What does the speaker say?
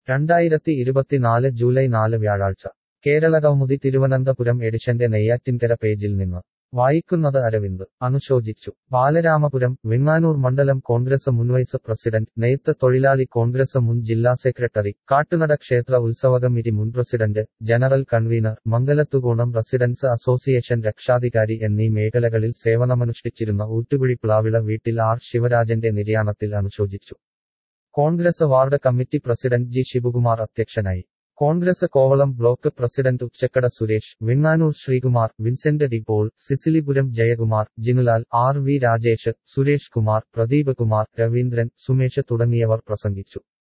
രണ്ടായിരത്തി ഇരുപത്തിനാല് ജൂലൈ നാല് വ്യാഴാഴ്ച കേരളകൗമുദി തിരുവനന്തപുരം എഡിഷന്റെ നെയ്യാറ്റിൻകര പേജിൽ നിന്ന് വായിക്കുന്നത് അരവിന്ദ് അനുശോചിച്ചു ബാലരാമപുരം വെങ്ങാനൂർ മണ്ഡലം കോൺഗ്രസ് മുൻ വൈസ് പ്രസിഡന്റ് നെയ്ത്ത് തൊഴിലാളി കോൺഗ്രസ് മുൻ ജില്ലാ സെക്രട്ടറി കാട്ടുനട ക്ഷേത്ര ഉത്സവകമ്മിറ്റി മുൻ president general convener Mangalathukonam residence association രക്ഷാധികാരി എന്നീ മേഖലകളിൽ സേവനമനുഷ്ഠിച്ചിരുന്ന ഊറ്റുകുഴി പ്ലാവിള വീട്ടിൽ ആർ ശിവരാജന്റെ നിര്യാണത്തിൽ അനുശോചിച്ചു Congress ward committee president G Sivakumar അധ്യക്ഷനായി Congress Kovalam block president Uchakkada Suresh Venganoor Sreekumar Vincent D Paul Sisilipuram Jayakumar Jinulal R V Rajesh Suresh Kumar Pradeep Kumar Raveendran Sumesh തുടങ്ങിയവർ പ്രസംഗിച്ചു